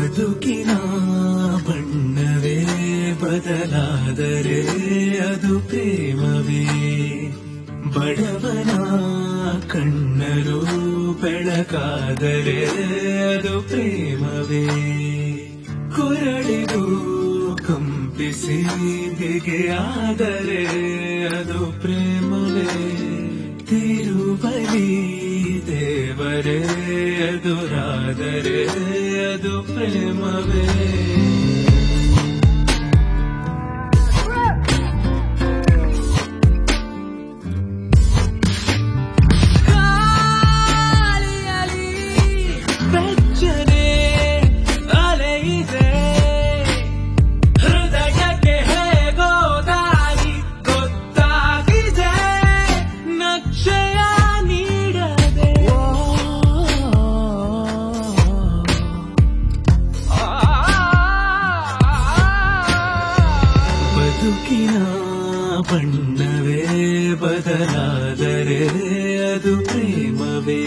ಬದುಕಿನ ಬಣ್ಣವೇ ಬದಲಾದರೆ ಅದು ಪ್ರೇಮವೇ ಬಡವನ ಕಣ್ಣರು ಬೆಳಕಾದರೆ ಅದು ಪ್ರೇಮವೇ ಕೊರಳಿಗೂ ಕಂಪಿಸಿ ಬಿಗೆಯಾದರೆ ಅದು ಪ್ರೇಮವೇ ತಿರುಬಲಿ ದೇವರೇ ಎದುರಾದರೆ ಅದು ಪ್ರೇಮವೇ ಗಾಳಿಯಲ್ಲಿ ಬೆಚ್ಚನೆ ಅಲೆಯಿದೆ ಹೃದಯಕ್ಕೆ ಹೇಗೋ ದಾರಿ ಗೊತ್ತಾಗಿದೆ ನಕ್ಷಯ ನೀಡದೆ ಬದುಕಿನ ಬಣ್ಣವೇ ಬದಲಾದರೆ ಅದು ಪ್ರೇಮವೇ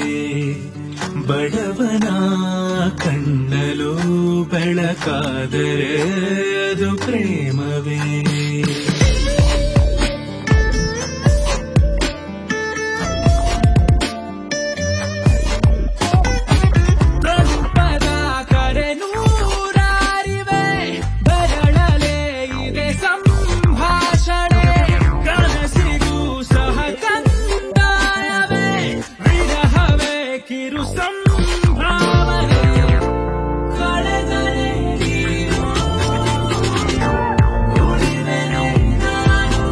ಬಡವನ ಕಣ್ಣಲು ಬೆಳಕಾದರೆ ಅದು ಪ್ರೇಮವೇ ಪ್ರತಿಪದ ಕರೆ ನೂರಾರಿವೆ ಬರಳಲೆ ಇದೆ ಸಂಭಾಷಣೆ ಕನಸಿಗೂ ಸಹ ಕಂದಾಯವೇ ವಿರಹವೇ ಕಿರು ಸಂಭ್ರಮಣೆ ಕಳೆದರೆ ನೀನು ಉಳಿದರೆ ನಾನು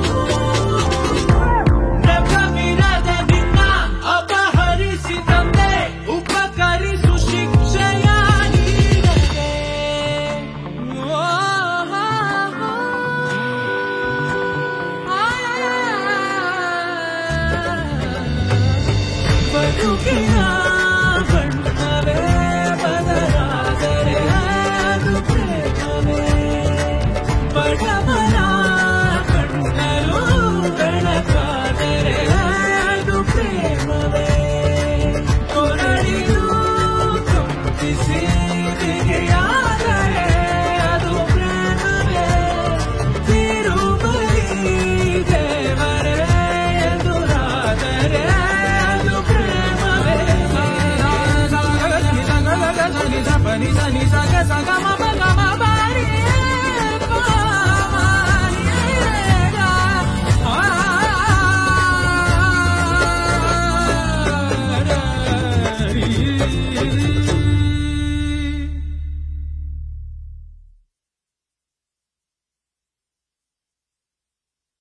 ನೆಪವಿರದ ನಿನ್ನ ಅಪಹರಿಸಿದಂತೆ ಉಪಕರಿಸು ಶಿಕ್ಷೆಯ ನೀಡದೆ ಓ, ಬದುಕಿನ